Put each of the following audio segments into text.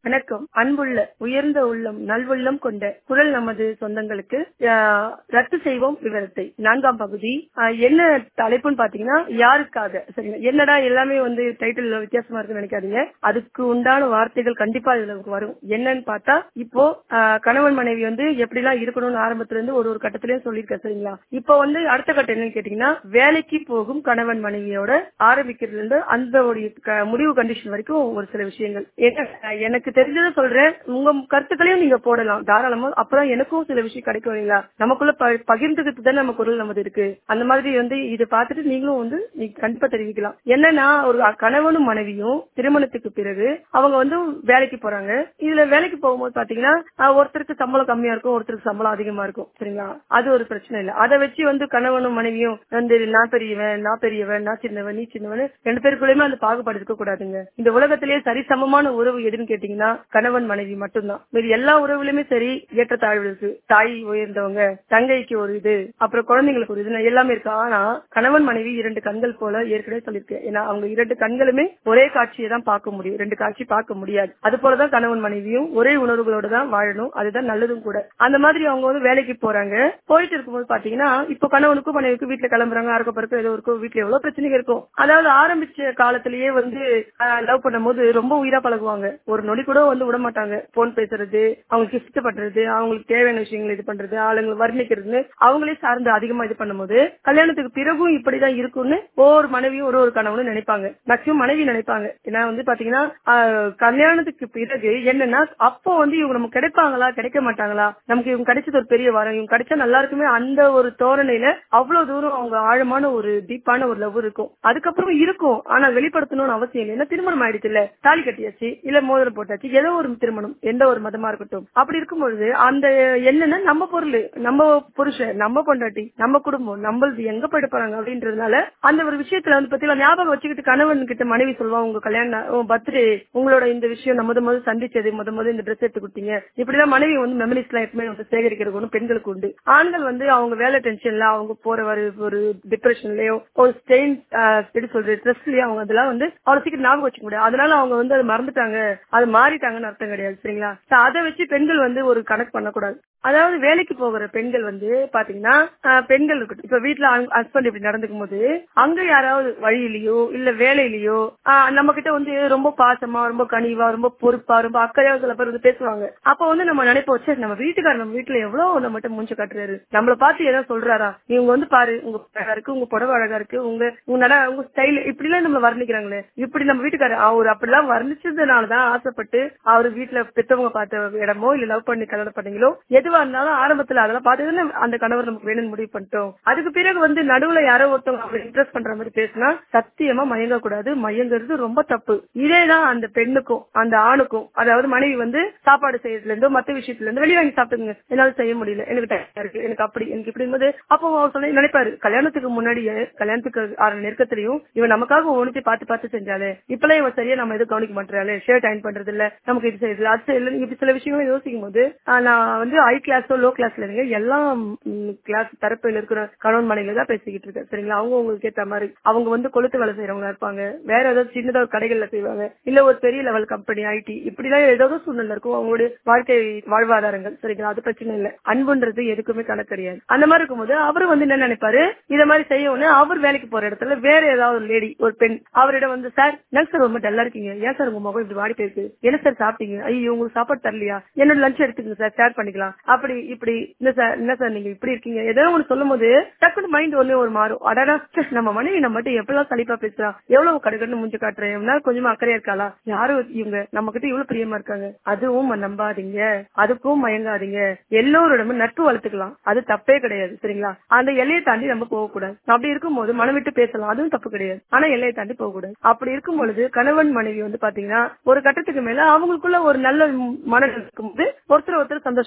வணக்கம் அன்புள்ள உயர்ந்த உள்ளம் நல்வுள்ளம் கொண்ட குரல் நமது சொந்தங்களுக்கு ஆஹ், ரத்து செய்வோம் விவரத்தை நான்காம் பகுதி ஆஹ், என்ன தலைப்புன்னு பாத்தீங்கன்னா யாருக்காக சரிங்களா என்னடா எல்லாமே வந்து டைட்டில் வித்தியாசமா இருக்குன்னு நினைக்காதீங்க அதுக்கு உண்டான வார்த்தைகள் கண்டிப்பா இதுல வரும் என்னன்னு பார்த்தா இப்போ ஆஹ், கணவன் மனைவி வந்து எப்படிலாம் இருக்கணும்னு ஆரம்பத்துல இருந்து ஒரு ஒரு கட்டத்திலயும் சொல்லியிருக்கேன் சரிங்களா இப்போ வந்து அடுத்த கட்டம் என்னன்னு கேட்டீங்கன்னா வேலைக்கு போகும் கணவன் மனைவியோட ஆரம்பிக்கிறதுல இருந்து அந்த ஒரு க- முடிவு கண்டிஷன் வரைக்கும் ஒரு சில விஷயங்கள் என்ன எனக்கு தெரிஞ்சதை சொல்றேன் உங்க கருத்துக்களையும் நீங்க போடலாம் தாராளமா அப்புறம் எனக்கும் சில விஷயம் கிடைக்கும் இல்லைங்களா நமக்குள்ள ப- பகிர்ந்துக்கிறது தான் நம்ம குரல் நமது இருக்கு அந்த மாதிரி வந்து இதை பார்த்துட்டு நீங்களும் வந்து நீங்க கண்டிப்பா தெரிவிக்கலாம் என்னன்னா ஒரு கணவனும் மனைவியும் திருமணத்துக்கு பிறகு அவங்க வந்து வேலைக்கு போறாங்க இதுல வேலைக்கு போகும்போது பாத்தீங்கன்னா ஆஹ், ஒருத்தருக்கு சம்பளம் கம்மியா இருக்கும் ஒருத்தருக்கு சம்பளம் அதிகமா இருக்கும் சரிங்களா அது ஒரு பிரச்சனை இல்ல அதை வச்சு வந்து கணவனும் மனைவியும் வந்து நான் பெரியவன் நான் பெரியவன் நான் சின்னவன் நீ சின்னவன் ரெண்டு பேருக்குள்ளயுமே அந்த பாகுபாடு இருக்க கூடாதுங்க இந்த உலகத்திலேயே சரிசமமான உறவு எதுன்னு கேட்டீங்கன்னா கணவன் மனைவி மட்டும்தான் மீது எல்லா உறவுலயுமே சரி ஏற்றத்தாழ்வு இருக்கு தாய் உயர்ந்தவங்க தங்கைக்கு ஒரு இது அப்புறம் குழந்தைங்களுக்கு ஒரு இது எல்லாமே இருக்கு ஆனா கணவன் மனைவி இரண்டு கண்கள் போல ஏற்கனவே சொல்லியிருக்கேன் ஏன்னா அவங்க இரண்டு கண்களுமே ஒரே காட்சியை தான் பார்க்க முடியும் ரெண்டு காட்சி பார்க்க முடியாது அது போலதான் கணவன் மனைவியும் ஒரே உணர்வுகளோட தான் வாழணும் அதுதான் நல்லதும் கூட அந்த மாதிரி அவங்க வந்து வேலைக்கு போறாங்க போயிட்டு இருக்கும்போது பாத்தீங்கன்னா இப்போ கணவனுக்கும் மனைவிக்கும் வீட்டுல கிளம்புறாங்க அறக்க பிறக்க ஏதோ இருக்கும் வீட்டுல எவ்வளவு பிரச்சனைகள் இருக்கும் அதாவது ஆரம்பிச்ச காலத்திலேயே வந்து லவ் பண்ணும்போது ரொம்ப உயிரா பழகுவாங்க ஒரு நொடி கூட வந்து விட மாட்டாங்க போன் பேசுறது அவங்களுக்கு இஷ்டப்படுறது அவங்களுக்கு தேவையான விஷயங்கள் இது பண்றது ஆளுங்களை வர்ணிக்கிறதுன்னு அவங்களே சார்ந்து அதிகமா இது பண்ணும்போது கல்யாணத்துக்கு பிறகும் இப்படிதான் இருக்கும்னு ஒவ்வொரு மனைவியும் ஒரு ஒரு கணவனும் நினைப்பாங்க மேக்சிமம் மனைவி நினைப்பாங்க ஏன்னா வந்து பாத்தீங்கன்னா ஆஹ், கல்யாணத்துக்கு பிறகு என்னன்னா அப்போ வந்து இவங்க நமக்கு கிடைப்பாங்களா கிடைக்க மாட்டாங்களா நமக்கு இவங்க கிடைச்சது ஒரு பெரிய வரம் இவங்க கிடைச்சா நல்லா இருக்குமே அந்த ஒரு தோரணையில அவ்வளவு தூரம் அவங்க ஆழமான ஒரு டீப்பான ஒரு லவ் இருக்கும் அதுக்கப்புறம் இருக்கும் ஆனா வெளிப்படுத்தணும்னு அவசியம் இல்லை ஏன்னா திருமணம் ஆயிடுச்சு இல்ல தாலி கட்டியாச்சு இல்ல மோதிரம் போட்டாச்சு ஏதோ ஒரு திருமணம் எந்த ஒரு மதமா இருக்கட்டும் அப்படி இருக்கும்பொழுது அந்த என்னன்னா நம்ம பொருள் நம்ம புருஷன் நம்ம பொண்டாட்டி நம்ம குடும்பம் நம்மளது எங்க போயிட்டு போறாங்க அப்படின்றதுனால அந்த ஒரு விஷயத்துல வந்து பத்தி ஞாபகம் வச்சுக்கிட்டு கணவன் கிட்ட மனைவி சொல்லுவா உங்க கல்யாணம் பர்த்டே உங்களோட இந்த விஷயம் நம்ம முத முத சந்திச்சது முத முத இந்த ட்ரெஸ் எடுத்து கொடுத்தீங்க இப்படிதான் மனைவி வந்து மெமரிஸ் எல்லாம் எப்பவுமே வந்து சேகரிக்கிறது ஒண்ணு பெண்களுக்கு உண்டு ஆண்கள் வந்து அவங்க வேலை டென்ஷன்ல அவங்க போற ஒரு ஒரு டிப்ரெஷன்லயோ ஒரு ஸ்டெயின் எப்படி சொல்றது ஸ்ட்ரெஸ்லயோ அவங்க அதெல்லாம் வந்து அவ்வளவு சீக்கிரம் ஞாபகம் வச்சுக்க முடியாது அதனால அவங்க வந்து அதை மறந்துட்டாங்க அது மாறிட்டாங்கன்னு அர்த்தம் கிடையாது சரிங்களா So அதை வச்சு பெண்கள் வந்து ஒரு கணக்கு பண்ணக்கூடாது அதாவது வேலைக்கு போகிற பெண்கள் வந்து பாத்தீங்கன்னா ஆஹ், பெண்கள் இருக்கட்டும் இப்ப வீட்டுல ஹஸ்பண்ட் இப்படி நடந்துக்கும் போது அங்க யாராவது வழியிலயோ இல்ல வேலையிலயோ ஆஹ், நம்ம கிட்ட வந்து ரொம்ப பாசமா ரொம்ப கனிவா ரொம்ப பொறுப்பா ரொம்ப அக்கறையா சில பேர் வந்து பேசுவாங்க அப்ப வந்து நம்ம நினைப்போம் சரி நம்ம வீட்டுக்காரர் நம்ம வீட்டுல எவ்வளவு நம்மகிட்ட மூஞ்ச காட்டுறாரு நம்மள பார்த்து ஏதோ சொல்றாரா இவங்க வந்து பாரு உங்க அழகா இருக்கு உங்க புடவை அழகா இருக்கு உங்க உங்க நட உங்க ஸ்டைல் இப்படி எல்லாம் நம்ம வர்ணிக்கிறாங்களே இப்படி நம்ம வீட்டுக்காரர் அவர் அப்படிலாம் வர்ணிச்சதுனாலதான் ஆசைப்பட்டு அவர் வீட்டுல பெத்தவங்க பார்த்த இடமோ இல்ல லவ் பண்ணி கல்யாணம் பண்ணீங்களோ எதுவா இருந்தாலும் ஆரம்பத்துல அதெல்லாம் பார்த்துதானே அந்த கணவர் நமக்கு வேணும்னு முடிவு பண்ணிட்டோம் அதுக்கு பிறகு வந்து நடுவுல யாரோ ஒருத்தவங்க அவரை இம்ப்ரெஸ் பண்ற மாதிரி பேசினா சத்தியமா மயங்க கூடாது மயங்கிறது ரொம்ப தப்பு இதேதான் அந்த பெண்ணுக்கும் அந்த ஆணுக்கும் அதாவது மனைவி வந்து சாப்பாடு செய்யறதுல இருந்தோ மத்த விஷயத்துல இருந்து வெளியே வாங்கி சாப்பிட்டுங்க என்னால செய்ய முடியல எனக்கு டயர்டா இருக்கு எனக்கு அப்படி எனக்கு இப்படி போது அப்போ அவர் சொல்லி நினைப்பாரு கல்யாணத்துக்கு முன்னாடியே கல்யாணத்துக்கு ஆறு நெருக்கத்திலையும் இவன் நமக்காக ஒவ்வொன்று பார்த்து பார்த்து செஞ்சாலே இப்பெல்லாம் இவன் சரியா நம்ம எதுவும் கவனிக்க மாட்டாளே ஷர்ட் அயன் பண்றது இல்ல நமக்கு இது செய்யறது அது செய்யல இப்படி சில விஷயங்களும் யோசிக்கும் போது ஆஹ், நான் வந்து ஹை கிளாஸோ லோ கிளாஸ்ல இருங்க எல்லா கிளாஸ் தரப்பில் இருக்கிற கணவன் மனைவில தான் பேசிக்கிட்டு இருக்கேன் சரிங்களா அவங்க உங்களுக்கு ஏத்த மாதிரி அவங்க வந்து கொளுத்து வேலை செய்யறவங்களா இருப்பாங்க வேற ஏதாவது சின்னதா ஒரு கடைகள்ல செய்வாங்க இல்ல ஒரு பெரிய லெவல் கம்பெனி ஐடி இப்படி எல்லாம் ஏதாவது சூழ்நிலை இருக்கும் அவங்களுடைய வாழ்க்கை வாழ்வாதாரங்கள் சரிங்களா அது பிரச்சனை இல்ல அன்புன்றது எதுக்குமே கணக்கு கிடையாது அந்த மாதிரி இருக்கும்போது அவரு வந்து என்ன நினைப்பாரு இத மாதிரி செய்யணும்னு அவர் வேலைக்கு போற இடத்துல வேற ஏதாவது ஒரு லேடி ஒரு பெண் அவரிடம் வந்து சார் என்ன சார் ரொம்ப டல்லா இருக்கீங்க ஏன் சார் உங்க முகம் இப்படி வாடி போயிருக்கு என்ன சார் சாப்பிட்டீங்க ஐயோ உங்களுக்கு சாப்பாடு தரலையா என்னோட லஞ்ச் எடுத்துக்கங்க சார் ஷேர் பண்ணிக்கலாம் அப்படி இப்படி இல்ல சார் என்ன சார் நீங்க இப்படி இருக்கீங்க ஏதோ ஒண்ணு சொல்லும் போது டக்குனு மைண்ட் ஒண்ணே ஒரு மாறும் அடடா ச்சே, நம்ம மனைவி நம்ம மட்டும் எப்பெல்லாம் சலிப்பா பேசுறா எவ்வளவு கடுக்கன்னு மூஞ்சி காட்டுறேன் எவ்வளவு கொஞ்சமா அக்கறையா இருக்காளா யாரும் இவங்க நம்ம கிட்ட இவ்வளவு பிரியமா இருக்காங்க அதுவும் நம்பாதீங்க அதுக்கும் மயங்காதீங்க எல்லோரிடமும் நட்பு வளர்த்துக்கலாம் அது தப்பே கிடையாது சரிங்களா அந்த எல்லையை தாண்டி நம்ம போக கூடாது அப்படி இருக்கும்போது மனம் விட்டு பேசலாம் அதுவும் தப்பு கிடையாது ஆனா எல்லையை தாண்டி போக கூடாது அப்படி இருக்கும் பொழுது கணவன் மனைவி வந்து பாத்தீங்கன்னா ஒரு கட்டத்துக்கு மேல அவங்களுக்குள்ள ஒரு நல்ல மனம் இருக்கும்போது ஒருத்தர் ஒருத்தர் சந்தோஷமா சிரிச்சு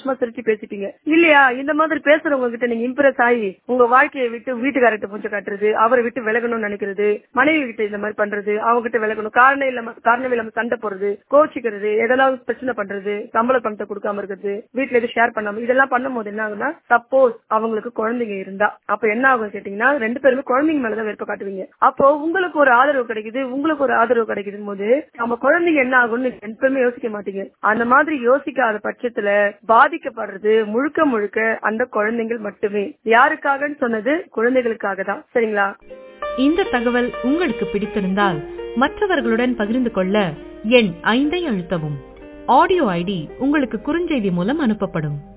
பேசிப்பீங்க இல்லையா இந்த மாதிரி பேசுறவங்க கிட்ட நீங்க இம்ப்ரெஸ் ஆகி உங்க வாழ்க்கையை விட்டு வீட்டுக்காரர்கிட்ட பூஞ்ச காட்டுறது அவரை விட்டு விலகணும்னு நினைக்கிறது மனைவி கிட்ட இந்த மாதிரி பண்றது அவங்க கிட்ட விலகணும் காரணம் இல்லாம காரணம் இல்லாம சண்டை போடுறது கோச்சிக்கிறது எதெல்லாம் பிரச்சனை பண்றது சம்பள பணத்தை கொடுக்காம இருக்கிறது வீட்டுல எதுவும் ஷேர் பண்ணாம இதெல்லாம் பண்ணும்போது என்ன ஆகும்னா சப்போஸ் அவங்களுக்கு குழந்தைங்க இருந்தா அப்ப என்ன ஆகும் கேட்டீங்கன்னா ரெண்டு பேருமே குழந்தைங்க மேலதான் வெறுப்ப காட்டுவீங்க அப்போ உங்களுக்கு ஒரு ஆதரவு கிடைக்குது உங்களுக்கு ஒரு ஆதரவு கிடைக்குது போது நம்ம குழந்தைங்க என்ன ஆகும்னு எப்பவுமே யோசிக்க மாட்டீங்க அந்த மாதிரி யோசிக்காத பட்சத்துல பாதிக்கப்படுறது முழுக்க முழுக்க அந்த குழந்தைகள் மட்டுமே யாருக்காகன்னு சொன்னது குழந்தைகளுக்காக தான் சரிங்களா இந்த தகவல் உங்களுக்கு பிடித்திருந்தால் மற்றவர்களுடன் பகிர்ந்து கொள்ள எண் ஐந்தை அழுத்தவும் ஆடியோ ஐடி உங்களுக்கு குறுஞ்செய்தி மூலம் அனுப்பப்படும்